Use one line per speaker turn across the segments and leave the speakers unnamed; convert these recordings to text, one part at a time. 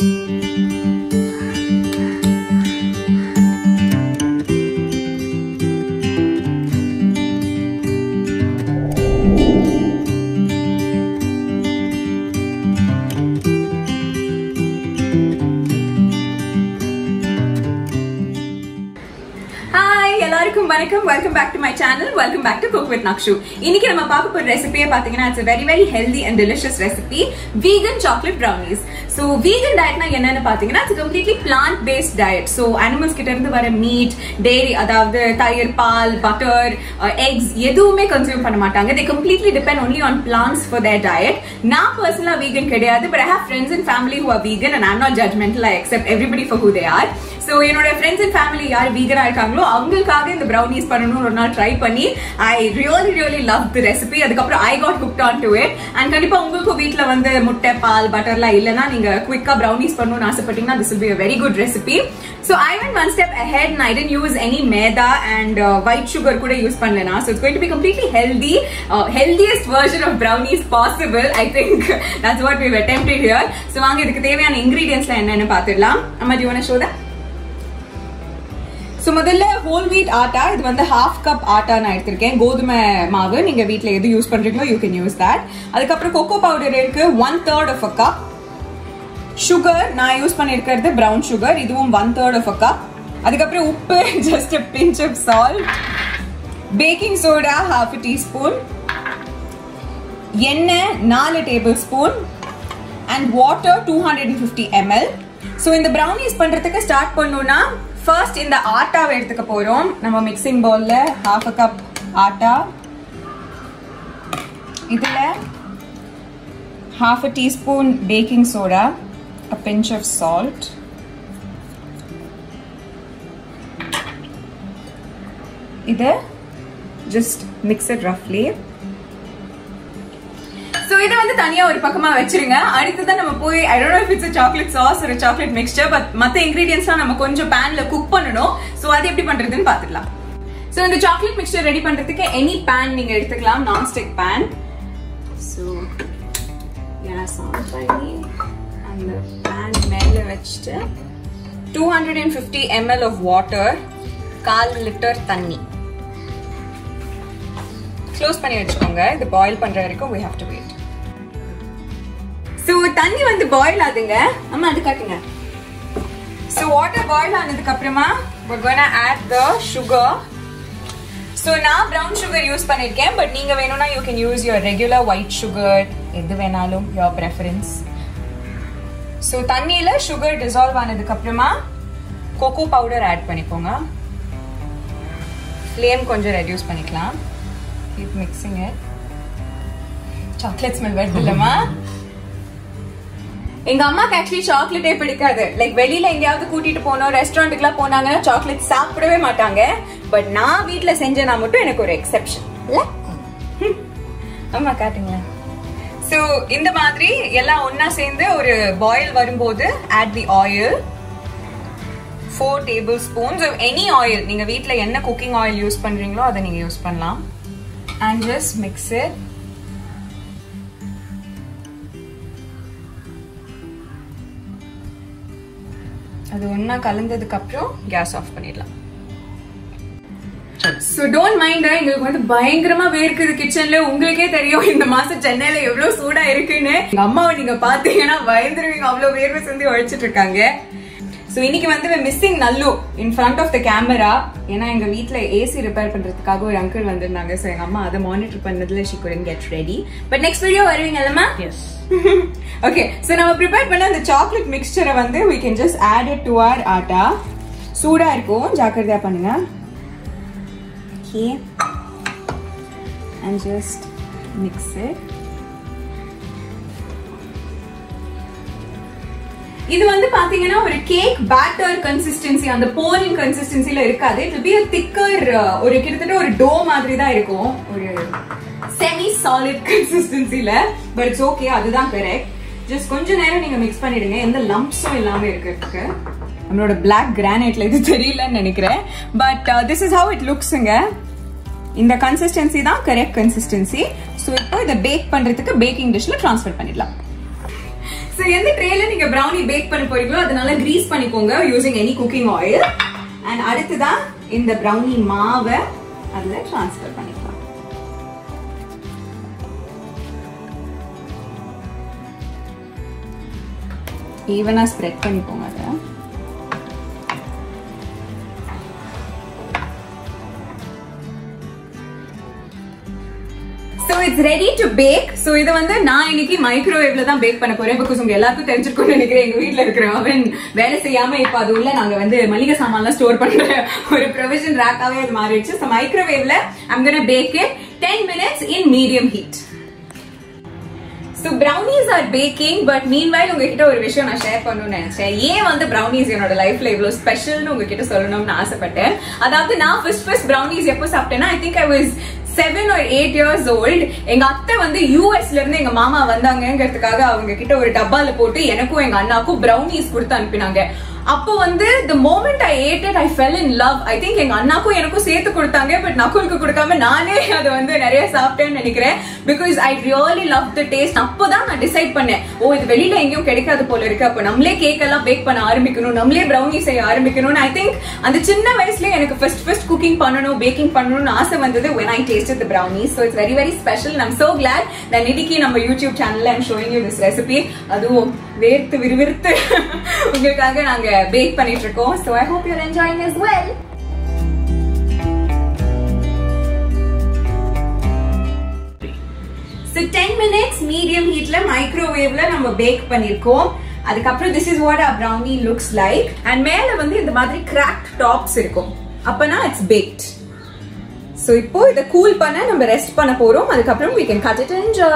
Hi எல்லாருக்கும் வணக்கம் welcome back to my channel welcome back to cook with Nakshu இன்னைக்கு நம்ம பார்க்க போற ரெசிபியே பாத்தீங்கன்னா it's very very healthy and delicious recipe vegan chocolate brownies so vegan டயட்னா என்னன்னு பாத்தீங்கன்னா it's completely plant based diet so animals கிட்ட இருந்து வர மீட் டெய்ரி அதாவது தயிர் பால் பட்டர் எக்ஸ் எதுவுமே கன்சியூம் பண்ண மாட்டாங்க they completely depend only on plants for their diet நான் பர்சனலா வீகன் கிடையாது but I have friends and family who are vegan and I'm not judgemental I accept everybody for who they are so என்னோட friends and family யார் வீகனா இருக்காங்களோ அவங்களுக்காக இந்த brownies பண்ணணும்னு ஒரு நாள் ட்ரை பண்ணி I really really love the recipe அதுக்கப்புறம் I got hooked on to it and கண்டிப்பா உங்களுக்கும் வீட்ல வந்து முட்டை பால் பட்டர்லாம் இல்லைன்னா நீங்க குவிக்கா ப்ரௌனிஸ் பண்ணணும்னு ஆசைப்பட்டீங்கன்னா this will be a very good recipe so i went one step ahead and i didn't use any maida and uh, white sugar கூட யூஸ் பண்ணலனா so it's going to be completely healthy uh, healthiest version of brownies possible i think that's what we've attempted here so வாங்க இதுக்கு தேவையான இன்கிரீடியன்ஸ்லாம் என்னன்னு பார்த்துடலாம் அம்மா do you want to show that so முதல்ல whole wheat atta இது வந்து ஹாஃப் கப் ஆட்டா நான் எடுத்திருக்கேன் கோதுமை மாவு நீங்க வீட்டில் எது யூஸ் பண்றீங்களோ யூ கேன் யூஸ் தட் அதுக்கப்புறம் கொக்கோ பவுடர் இருக்கு one third of a cup sugar நான் யூஸ் பண்ணியிருக்கிறது ப்ரௌன் சுகர் இதுவும் one third of a cup அதுக்கப்புறம் உப்பு just a pinch of salt baking soda half teaspoon எண்ணெய் நாலு tablespoon and water two hundred and fifty ml so இந்த brownies பண்ணுறதுக்கு start பண்ணணும்னா ஃபர்ஸ்ட் இந்த ஆட்டாவை எடுத்துக்க போகிறோம் நம்ம மிக்சிங் பவுலில் ஹாஃப் அ கப் ஆட்டா இதில் half a teaspoon baking soda, a pinch of salt, இது ஜஸ்ட் மிக்ஸ் இட் ரஃப்லி ஸோ இதை வந்து தனியா ஒரு பக்கமா வச்சிருங்க அடுத்ததான் நம்ம போய் I don't know if it's chocolate sauce ஒரு சாக்லேட் மிக்ஸ்சர் பட் மற்ற இன்கிரீடியன்ஸ்லாம் நம்ம கொஞ்சம் பேன்ல குக் பண்ணணும் ஸோ அது எப்படி பண்றதுன்னு பார்த்துக்கலாம் ஸோ இந்த சாக்லேட் மிக்ஸ்சர் ரெடி பண்றதுக்கு எனி பேன் நீங்க எடுத்துக்கலாம் nonstick pan so gas on பண்ணி அந்த பேன் மேலே வச்சுட்டு two hundred and fifty ml of water கால் லிட்டர் தண்ணி க்ளோஸ் பண்ணி வச்சுக்கோங்க இது பாயில் பண்ற வரைக்கும் we have to wait so தண்ணி வந்து பாயில் ஆகுதுங்க அம்மா அது காட்டுங்க ஸோ வாட்டர் பாயில் ஆனதுக்கு அப்புறமா we're gonna add the sugar so நான் ப்ரௌன் சுகர் யூஸ் பண்ணியிருக்கேன் பட் நீங்கள் வேணும்னா you can use your regular white sugar எது வேணாலும் யுவர் ப்ரெஃபரன்ஸ் ஸோ தண்ணியில் சுகர் டிசால்வ் ஆனதுக்கு அப்புறமா கொக்கோ பவுடர் ஆட் பண்ணிக்கோங்க ஃப்ளேம் கொஞ்சம் ரெடியூஸ் பண்ணிக்கலாம் கீப் மிக்சிங் சாக்லேட் ஸ்மெல் வருது இல்லைம்மா எங்க அம்மாக்கு ஆக்சுவலி சாக்லேட்டே பிடிக்காது லைக் வெளியில எங்கேயாவது கூட்டிட்டு போனோம் ரெஸ்டாரண்ட்டுக்குலாம் போனாங்கன்னா சாக்லேட் சாப்பிடவே மாட்டாங்க பட் நான் வீட்ல செஞ்சேனா மட்டும் எனக்கு ஒரு எக்ஸெப்ஷன் இல்ல ஆமா காட்டுங்களேன் ஸோ இந்த மாதிரி எல்லாம் ஒன்னா சேர்ந்து ஒரு பாயில் வரும்போது add the oil four tablespoons any oil நீங்க வீட்ல என்ன குக்கிங் ஆயில் யூஸ் பண்றீங்களோ அதை நீங்க யூஸ் பண்ணலாம் அண்ட் ஜஸ்ட் மிக்ஸ் இட் அது ஒன்னா கலந்ததுக்கு அப்புறம் கேஸ் ஆஃப் பண்ணிடலாம் சோ டோன்ட் மைண்ட் எங்களுக்கு வந்து பயங்கரமா வேர்க்குது கிச்சன்ல உங்களுக்கே தெரியும் இந்த மாசம் சென்னையில எவ்வளவு சூடா இருக்குன்னு எங்க அம்மாவை நீங்க பாத்தீங்கன்னா பயந்துருவீங்க அவ்வளவு வேர்வை சிந்தி உழைச்சிட்டு இருக்காங்க ஸோ இன்னைக்கு வந்து missing Nallu in front of the camera ஏன்னா எங்க வீட்ல ஏசி ரிப்பேர் பண்றதுக்காக ஒரு அங்கிள் வந்திருந்தாங்க ஸோ எங்க அம்மா அதை மானிட்டர் பண்ணதுல she couldn't get ready but next video வருவீங்க இல்லமா
எஸ்
ஓகே ஸோ நம்ம ப்ரிப்பேர் பண்ண அந்த சாக்லேட் மிக்சரை வந்து we can just add it to our atta சூடா இருக்கும் ஜாக்கிரதையா பண்ணுங்க okay and just mix it இது வந்து பாத்தீங்கன்னா ஒரு கேக் பேட்டர் கன்சிஸ்டன்சி அந்த போரிங் கன்சிஸ்டன்சில இருக்காது இட் பி திக்கர் ஒரு கிட்டத்தட்ட ஒரு டோ மாதிரி தான் இருக்கும் ஒரு செமி சாலிட் கன்சிஸ்டன்சில பட் இட்ஸ் ஓகே அதுதான் கரெக்ட் ஜஸ்ட் கொஞ்ச நேரம் நீங்க மிக்ஸ் பண்ணிடுங்க எந்த லம்ப்ஸும் இல்லாம இருக்கிறதுக்கு நம்மளோட பிளாக் கிரானைட்ல இது தெரியலன்னு நினைக்கிறேன் but this is how it லுக்ஸுங்க இந்த கன்சிஸ்டன்சி தான் கரெக்ட் கன்சிஸ்டன்சி ஸோ இப்போ இதை பேக் பண்றதுக்கு பேக்கிங் டிஷ்ல ட்ரான்ஸ்ஃபர் பண்ணிடலாம் சோ எந்த ட்ரேல நீங்க brownie பேக் பண்ண போறீங்களோ அதனால கிரீஸ் பண்ணிக்கோங்க using any cooking oil and அடுத்ததான் இந்த brownie மாவை அதுல ட்ரான்ஸ்ஃபர் பண்ணிக்கலாம் ஈவனா ஸ்ப்ரெட் பண்ணிக்கோங்க அதை so it's ready to bake so இதை வந்து நான் இன்னைக்கு மைக்ரோவேவ்ல தான் பேக் பண்ண போறேன் பிகாஸ் உங்க எல்லாருக்கும் தெரிஞ்சிருக்கும்னு நினைக்கிறேன் எங்க வீட்ல இருக்கிற அவன் வேலை செய்யாம இப்போ அது உள்ள நாங்க வந்து மளிகை சாமான்லாம் ஸ்டோர் பண்ற ஒரு ப்ரொவிஷன் ரேக்காவே அது மாறிடுச்சு ஸோ மைக்ரோவேவ்ல I'm gonna bake it ten minutes in medium heat so brownies are baking but meanwhile உங்ககிட்ட ஒரு விஷயம் நான் ஷேர் பண்ணணும்னு நினைச்சேன் ஏன் வந்து brownies என்னோட லைஃப்ல இவ்வளவு ஸ்பெஷல்னு உங்ககிட்ட சொல்லணும்னு ஆசைப்பட்டேன் அதாவது நான் ஃபர்ஸ்ட் ஃபர்ஸ்ட் brownies எப்போ சாப்பிட்டேன்னா I think I was seven ஒரு எயிட் இயர்ஸ் ஓல்ட் எங்க அத்தை வந்து யூஎஸ்ல இருந்து எங்க மாமா வந்தாங்கங்கிறதுக்காக அவங்க கிட்ட ஒரு டப்பால போட்டு எனக்கும் எங்க அண்ணாக்கும் brownies கொடுத்து அனுப்பினாங்க அப்போ வந்து the moment I ated I fell in love I think எங்க அண்ணாக்கும் எனக்கும் சேர்த்து கொடுத்தாங்க பட் நக்குலுக்கு கொடுக்காம நானே அதை வந்து நிறைய சாப்பிட்டேன்னு நினைக்கிறேன் because I really love the taste அப்போதான் நான் டிசைட் பண்ணேன் ஓ இது வெளியில எங்கேயும் கிடைக்காது போல இருக்கு அப்போ நம்மளே கேக் எல்லாம் பேக் பண்ண ஆரம்பிக்கணும் நம்மளே ப்ரௌனி செய்ய ஆரம்பிக்கணும்னு ஐ திங்க் அந்த சின்ன வயசுல எனக்கு ஃபர்ஸ்ட் ஃபர்ஸ்ட் குக்கிங் பண்ணணும் பேக்கிங் பண்ணணும்னு ஆசை வந்தது when I tasted the brownies so it's very very special and I'm so glad that இன்னைக்கு நம்ம யூடியூப் சேனல்ல I'm showing you this recipe அதுவும் வேர்த்து விறுவிறுத்து உங்களுக்காக நாங்க பேக் பண்ணிட்டு இருக்கோம் so I hope you're enjoying as well So 10 minutes medium heatல மைக்ரோவேவ்ல நம்ம பேக் பண்ணிருக்கோம் அதுக்கப்புறம் this is what our brownie looks like and மேல வந்து இந்த மாதிரி cracked tops இருக்கும் அப்பனா it's baked so இப்போ இத கூல் பண்ண நம்ம ரெஸ்ட் பண்ண போறோம் அதுக்கப்புறம் we can cut it and enjoy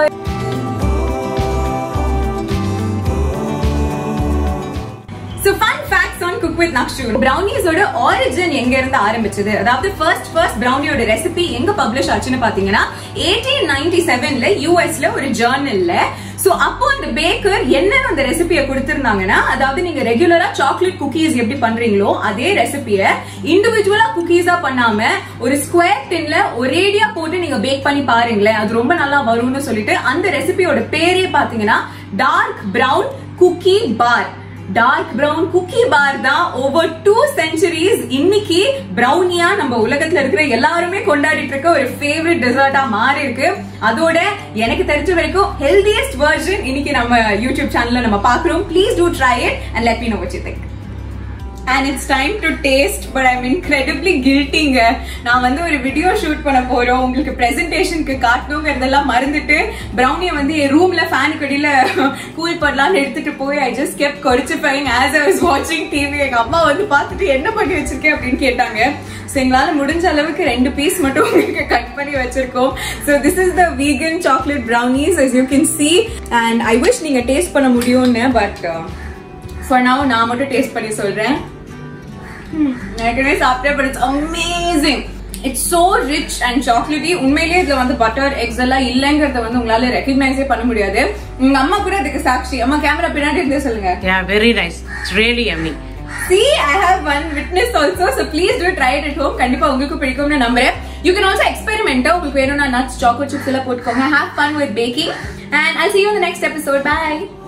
So fun facts on Cook with Nakshu. Brownies ஓட origin எங்க இருந்து ஆரம்பிச்சது அதாவது ஃபர்ஸ்ட் ஃபர்ஸ்ட் brownieயோட ரெசிபி எங்க பப்ளிஷ் ஆச்சுன்னு பாத்தீங்கன்னா 1897ல யூஎஸ்ல ஒரு ஜர்னல்ல சோ அப்போ அந்த பேக்கர் என்னன்னு அந்த ரெசிபியை கொடுத்திருந்தாங்கன்னா அதாவது நீங்க ரெகுலரா சாக்லேட் குக்கீஸ் எப்படி பண்றீங்களோ அதே ரெசிபிய இண்டிவிஜுவலா குக்கீஸா பண்ணாம ஒரு ஸ்கொயர் டின்ல ஒரேடியா போட்டு நீங்க பேக் பண்ணி பாருங்களேன் அது ரொம்ப நல்லா வரும்னு சொல்லிட்டு அந்த ரெசிபியோட பேரே பாத்தீங்கன்னா dark brown cookie bar dark brown cookie bar தான் ஓவர் டூ செஞ்சுரிஸ் இன்னைக்கு பிரவுனியா நம்ம உலகத்துல இருக்கிற எல்லாருமே கொண்டாடிட்டு இருக்க ஒரு ஃபேவரட் டெசர்ட்டா மாறி இருக்கு அதோட எனக்கு தெரிஞ்ச வரைக்கும் ஹெல்தியஸ்ட் வெர்ஷன் இன்னைக்கு நம்ம யூடியூப் சேனல்ல நம்ம பாக்குறோம் please do try it and let me know what you think and it's time to taste but I'm incredibly கில்ட்டிங்க நான் வந்து ஒரு வீடியோ ஷூட் பண்ண போறோம் உங்களுக்கு பிரசன்டேஷனுக்கு காட்டணுங்கிறதெல்லாம் மறந்துட்டு ப்ரௌனியை வந்து என் ரூம்ல ஃபேன் கடியில கூல் பண்ணலாம்னு எடுத்துட்டு போய் ஐ ஜஸ்ட் கெப் கொடிச்சுப்பேன் ஆஸ் ஐ வாஸ் வாட்சிங் டிவி எங்க அம்மா வந்து பார்த்துட்டு என்ன பண்ணி வச்சிருக்கேன் அப்படின்னு கேட்டாங்க ஸோ எங்களால முடிஞ்ச அளவுக்கு ரெண்டு பீஸ் மட்டும் உங்களுக்கு கட் பண்ணி வச்சிருக்கோம் so this is the vegan chocolate brownies as you can see and I wish நீங்க டேஸ்ட் பண்ண முடியும்னு பட் ஃபார் now நான் மட்டும் டேஸ்ட் பண்ணி சொல்றேன் ஏற்கனவே சாப்பிட்டேன் but it's amazing it's so rich and chocolatey உண்மையிலேயே இதுல வந்து பட்டர் எக்ஸ் எல்லாம் இல்லைங்கிறத வந்து உங்களால ரெக்கக்னைஸே பண்ண முடியாது உங்க அம்மா கூட அதுக்கு சாட்சி அம்மா கேமரா பின்னாடி இருந்தே சொல்லுங்க
Yeah, very nice. It's really yummy.
See, I have one witness also, so please do try it at home. கண்டிப்பா உங்களுக்கு பிடிக்கும்னு நம்புறேன். You can also experiment. உங்களுக்கு வேணும்னா nuts, chocolate chips எல்லாம் போட்டுக்கோங்க. Have fun with baking. And I'll see you in the next episode. Bye.